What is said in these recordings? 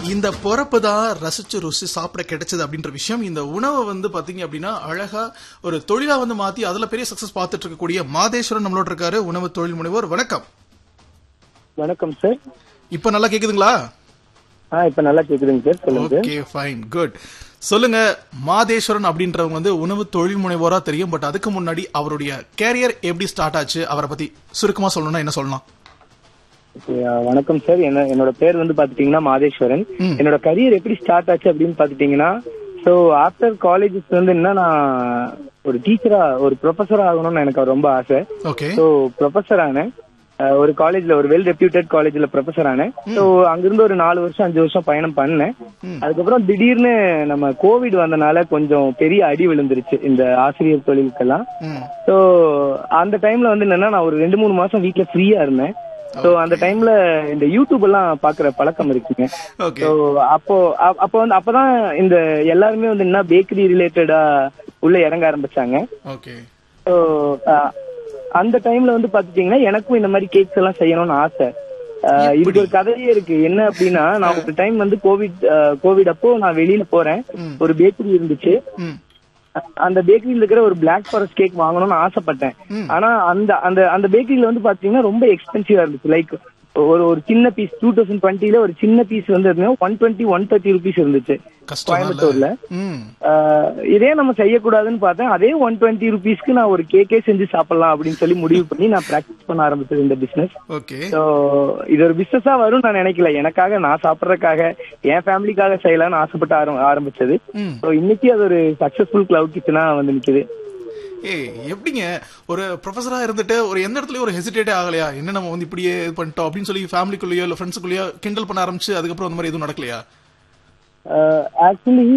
இந்த பொறப்பு தான் ரசிச்சு ருசி சாப்பிட கிடைச்சது அப்படின்ற விஷயம் இந்த உணவை வந்து பாத்தீங்க அப்படின்னா அழகா ஒரு தொழிலா வந்து மாத்தி அதுல பெரிய சக்சஸ் பார்த்துட்டு இருக்கக்கூடிய மாதேஸ்வரன் நம்மளோட இருக்காரு உணவு தொழில் முனைவோர் வணக்கம் வணக்கம் சார் இப்ப நல்லா கேக்குதுங்களா ஆ இப்ப நல்லா கேக்குதுங்க சார் சொல்லுங்க சார் ஓகே ஃபைன் குட் சொல்லுங்க மாதேஸ்வரன் அப்படின்றவங்க வந்து உணவு தொழில் முனைவோரா தெரியும் பட் அதுக்கு முன்னாடி அவருடைய கேரியர் எப்படி ஸ்டார்ட் ஆச்சு அவரை பத்தி சுருக்கமா சொல்லணும்னா என்ன சொல்லலாம் Okay, ஆ, வணக்கம் சார் என்ன என்னோட பேர் வந்து பாத்துட்டீங்கன்னா மாதேஸ்வரன் ம். என்னோட கரியர் எப்படி ஸ்டார்ட் ஆச்சு அப்படின்னு பாத்துட்டீங்கன்னா சோ ஆஃப்டர் காலேஜஸ் வந்து என்ன நான் ஒரு டீச்சரா ஒரு ப்ரொஃபஸர் ஆகணும்னு எனக்கு ரொம்ப ஆசை ஓகே சோ ப்ரொஃபஸர் ஆனேன் ஆ, ஒரு காலேஜ்ல ஒரு வெல் ரெப்யூட்டட் காலேஜ்ல ப்ரொஃபஸர் ஆனேன் சோ அங்கிருந்து ஒரு நாலு வருஷம் அஞ்சு வருஷம் பயணம் பண்ணேன் அதுக்கப்புறம் திடீர்னு நம்ம கோவிட் வந்தனால கொஞ்சம் பெரிய அடி விழுந்துருச்சு இந்த ஆசிரியர் தொழிலுக்கெல்லாம் ம் சோ அந்த டைம்ல வந்து என்னன்னா நான் ஒரு ரெண்டு மூணு மாசம் வீட்ல ஃப்ரீயா இருந்தேன் சோ அந்த டைம்ல இந்த யூடியூப் எல்லாம் பாக்குற பழக்கம் இருக்குங்க ஓகே சோ அப்போ அ- அப்போ வந்து அப்பதான் இந்த எல்லாருமே வந்து என்ன பேக்கரி ரிலேட்டடா உள்ள இறங்க ஆரம்பிச்சாங்க ஓகே சோ அந்த டைம்ல வந்து பாத்துட்டீங்கன்னா எனக்கும் இந்த மாதிரி கேக்ஸ் எல்லாம் செய்யணும்னு ஆசை அஹ், இதுக்கு ஒரு கதையே இருக்கு என்ன அப்படின்னா நான் ஒரு டைம் வந்து கோவிட் அஹ், கோவிட் அப்போ நான் வெளியில போறேன் ம். ஒரு பேக்கரி இருந்துச்சு ம் அந்த பேக்கரியில இருக்கிற ஒரு பிளாக் ஃபாரஸ்ட் கேக் வாங்கணும்னு ஆசைப்பட்டேன் ம். ஆனா அந்த அந்த அந்த பேக்கரியில வந்து பாத்தீங்கன்னா ரொம்ப எக்ஸ்பென்சிவா இருந்துச்சு லைக் ஒரு ஒரு சின்ன பீஸ் டூ தௌசண்ட் டுவெண்ட்டில ஒரு சின்ன பீஸ் வந்து one twenty one thirty rupees இருந்துச்சு கஷ்டம் கோயம்புத்தூர்ல ம் ஆஹ் இதே நம்ம செய்யக்கூடாதுன்னு பார்த்தேன் அதே ஒன் டுவெண்ட்டி ருபீஸ்க்கு நான் ஒரு கேக்கே செஞ்சு சாப்பிடலாம் அப்படின்னு சொல்லி முடிவு பண்ணி நான் பிராக்டிஸ் பண்ண ஆரம்பிச்சது இந்த பிசினஸ் ஓகே ஸோ இது ஒரு பிசினஸா வரும் நான் நினைக்கல எனக்காக நான் சாப்பிடறதுக்காக என் ஃபேமிலிக்காக செய்யலாம்னு ஆசைப்பட்டு ஆரம்- ஆரம்பிச்சது ம் ஸோ இன்னைக்கு அது ஒரு சக்சஸ்ஃபுல் கிளவுட் கிச்சனா வந்து நிக்குது ஏய் எப்படிங்க ஒரு ப்ரொஃபஸரா இருந்துட்டு ஒரு எந்த இடத்துலயும் ஒரு ஹெசிடேட்டே ஆகலையா என்ன நம்ம வந்து இப்படியே இது பண்ணிட்டோம் அப்படின்னு சொல்லி ஃபேமிலிக்குள்ளேயோ இல்ல ஃப்ரெண்ட்ஸுக்குள்ளேயோ கிண்டல் பண்ண ஆரம்பிச்சு அதுக்கப்புறம் அந்த மாதிரி எதுவும் நடக்கலையா ஆக்சுவலி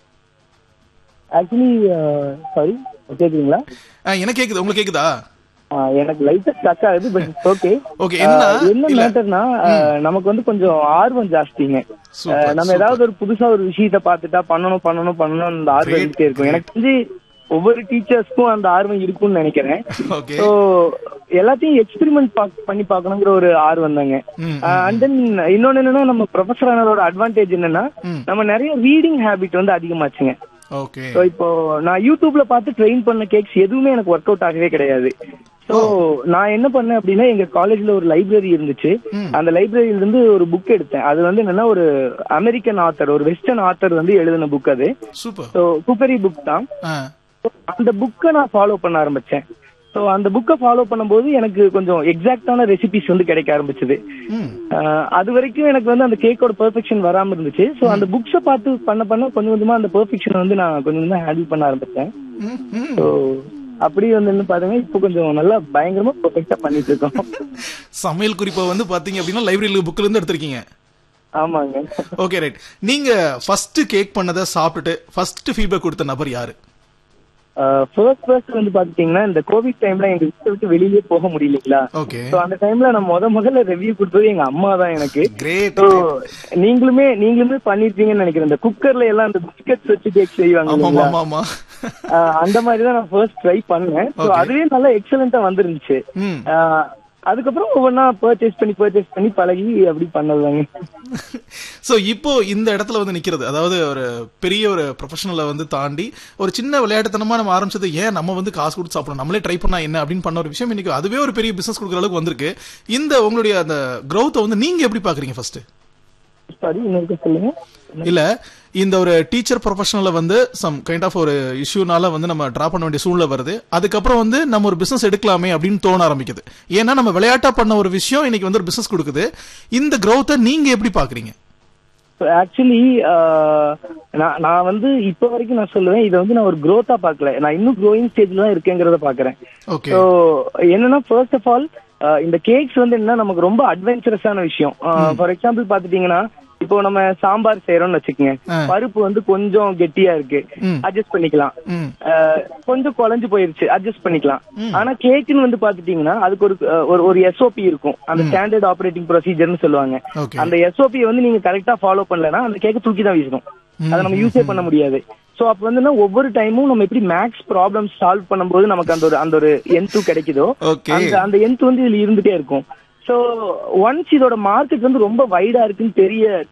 ஆக்சுவலி சாரி கேக்குறீங்களா ஆ, எனக்கு கேக்குது உங்களுக்கு கேக்குதா ஆஹ் எனக்கு லைட்டா ஸ்டக் ஆகுது பட் ஓகே ஓகே என்னன்னா என்ன இல்ல மேட்டர்னா நமக்கு வந்து கொஞ்சம் ஆர்வம் ஜாஸ்திங்க சூப்பர், ஆஹ் நம்ம ஏதாவது ஒரு புதுசா ஒரு விஷயத்த பார்த்துட்டா பண்ணணும் பண்ணணும் பண்ணணும் அந்த ஆர்வம் Great, இருந்துட்டே இருக்கும் எனக்கு தெரிஞ்சு ஒவ்வொரு டீச்சர்ஸ்க்கும் அந்த ஆர்வம் இருக்கும்னு நினைக்கிறேன் ஓகே ஸோ எல்லாத்தையும் எக்ஸ்பெரிமெண்ட் பண்ணி பார்க்கணுங்கிற ஒரு ஆர்வம் தாங்க ம் அண்ட் தென் இன்னொன்னு என்னன்னா நம்ம ப்ரொஃபஸர் ஆனதோட அட்வான்டேஜ் என்னன்னா ம். நம்ம நிறைய ரீடிங் ஹேபிட் வந்து அதிகமாச்சுங்க ஓகே ஸோ இப்போ நான் யூடியூப்ல பார்த்து ட்ரெயின் பண்ண கேக்ஸ் எதுவுமே எனக்கு ஒர்க் அவுட் ஆகவே கிடையாது ஸோ நான் என்ன பண்ணேன் அப்படின்னா எங்க காலேஜ்ல ஒரு லைப்ரரி இருந்துச்சு ம். அந்த லைப்ரரியில இருந்து ஒரு புக் எடுத்தேன் அது வந்து என்னன்னா ஒரு அமெரிக்கன் ஆத்தர் ஒரு வெஸ்டர்ன் ஆத்தர் வந்து எழுதின புக் அது சூப்பர் ஸோ குப்பரி புக் தான் ஆ So, அந்த புக்கை நான் ஃபாலோ பண்ண ஆரம்பிச்சேன் ஸோ அந்த புக்கை ஃபாலோ பண்ணும்போது எனக்கு கொஞ்சம் எக்ஸாக்டான ரெசிபிஸ் வந்து கிடைக்க ஆரம்பிச்சது ம் ஆஹ் அது வரைக்கும் எனக்கு வந்து அந்த கேக்கோட பெர்ஃபெக்ஷன் வராம இருந்துச்சு சோ அந்த புக்ஸ பார்த்து பண்ண பண்ண கொஞ்சம் கொஞ்சமா அந்த பெர்ஃபெக்ஷன் வந்து நான் கொஞ்சம் கொஞ்சமா ஹேண்டில் பண்ண ஆரம்பிச்சேன் ம், ம். சோ அப்படி வந்து என்ன பாருங்க இப்போ கொஞ்சம் நல்லா பயங்கரமா பெர்ஃபெக்ட்டா பண்ணிட்டு இருக்கோம் சமையல் குறிப்பை வந்து பாத்தீங்க அப்படின்னா லைப்ரரியில புக்ல இருந்து எடுத்திருக்கீங்க ஆமாங்க ஓகே ரைட் நீங்க ஃபர்ஸ்ட் கேக் பண்ணதை சாப்பிட்டுட்டு ஃபர்ஸ்ட் ஃபீட்பேக் கொடுத்த நபர் யாரு ஃபர்ஸ்ட் ஃபர்ஸ்ட் வந்து பாத்துட்டீங்கன்னா இந்த கோவிட் டைம்ல எங்க வீட்டை விட்டு வெளியே போக முடியலைங்களா ஓகே சோ அந்த டைம்ல நான் முத முதல்ல ரிவ்யூ கொடுத்தது எங்க அம்மா தான் எனக்கு கிரேட் So, நீங்களுமே நீங்களுமே பண்ணிருப்பீங்கன்னு நினைக்கிறேன் இந்த குக்கர்ல எல்லாம் அந்த பிஸ்கட்ஸ் வச்சு கேக் செய்வாங்க ஆமா இல்லைங்களா? ஆமா ஆமா ஆஹ் அந்த மாதிரி தான் நான் ஃபர்ஸ்ட் ட்ரை பண்ணேன் So, Okay. அதுவே நல்லா எக்ஸலண்டா வந்துருந்துச்சு ம் ஆஹ் அதுக்கப்புறம் ஒவ்வொன்னா பர்ச்சேஸ் பண்ணி பர்ச்சேஸ் பண்ணி பழகி அப்படி பண்ணதுதாங்க சோ இப்போ இந்த இடத்துல வந்து நிக்கிறது அதாவது ஒரு பெரிய ஒரு ப்ரொஃபஷனலை வந்து தாண்டி ஒரு சின்ன விளையாட்டுத்தனமா நம்ம ஆரம்பிச்சது ஏன் நம்ம வந்து காசு கொடுத்து சாப்பிடணும் நம்மளே ட்ரை பண்ணா என்ன அப்படின்னு பண்ண ஒரு விஷயம் இன்னைக்கு அதுவே ஒரு பெரிய பிசினஸ் கொடுக்குற அளவுக்கு வந்திருக்கு இந்த உங்களுடைய அந்த growth வந்து நீங்க எப்படி பாக்குறீங்க ஃபர்ஸ்ட் சாரி இன்னொரு சொல்லுங்க இல்ல இந்த ஒரு டீச்சர் ப்ரொஃபஷனல வந்து சம் கைண்ட் ஆஃப் ஒரு இஷ்யூனால வந்து நம்ம டிரா பண்ண வேண்டிய சூழ்நிலை வருது அதுக்கப்புறம் வந்து நம்ம ஒரு பிசினஸ் எடுக்கலாமே அப்படின்னு தோண ஆரம்பிக்குது ஏன்னா நம்ம விளையாட்டா பண்ண ஒரு விஷயம் இன்னைக்கு வந்து ஒரு பிசினஸ் கொடுக்குது இந்த growth-அ நீங்க எப்படி பாக்குறீங்க ஆக்சுவலி நான் நான் வந்து இப்ப வரைக்கும் நான் சொல்லுவேன் இதை வந்து நான் ஒரு growth-ஆ பார்க்கல நான் இன்னும் க்ரோயிங் ஸ்டேஜ்ல தான் இருக்கேங்கிறத பாக்குறேன் ஓகே ஸோ என்னன்னா ஃபர்ஸ்ட் ஆஃப் ஆல் இந்த கேக்ஸ் வந்து என்ன நமக்கு ரொம்ப அட்வென்ச்சரஸான விஷயம் ஃபார் எக்ஸாம்பிள் பாத்துட்டீங்கன்னா இப்போ நம்ம சாம்பார் செய்யறோம்னு வச்சுக்கோங்க ஆ. பருப்பு வந்து கொஞ்சம் கெட்டியா இருக்கு ம். அட்ஜஸ்ட் பண்ணிக்கலாம் ம் அஹ், கொஞ்சம் குழஞ்சு போயிருச்சு அட்ஜஸ்ட் பண்ணிக்கலாம் ஆனா கேக்குன்னு வந்து பாத்துட்டீங்கன்னா அதுக்கு ஒரு அஹ், ஒரு ஒரு எஸ்ஓபி இருக்கும் அந்த ஸ்டாண்டர்ட் ஆபரேட்டிங் ப்ரொசீஜர்னு சொல்லுவாங்க ஓகே அந்த எஸ்ஓபி வந்து நீங்க கரெக்டா ஃபாலோ பண்ணலனா அந்த கேக்க தூக்கி தான் வீசணும் அதை நம்ம யூஸே பண்ண முடியாது சோ அப்ப வந்து ஒவ்வொரு டைமும் நம்ம எப்படி மேக்ஸ் ப்ராப்ளம் சால்வ் பண்ணும்போது நமக்கு அந்த ஒரு அந்த ஒரு என் கிடைக்குதோ ஓகே அந்த அந்த எந்த் வந்து இதுல இருந்துட்டே இருக்கும் சோ ஒன்ஸ் இதோட மார்க்கெட் வந்து ரொம்ப வைடா இருக்குன்னு தெரிய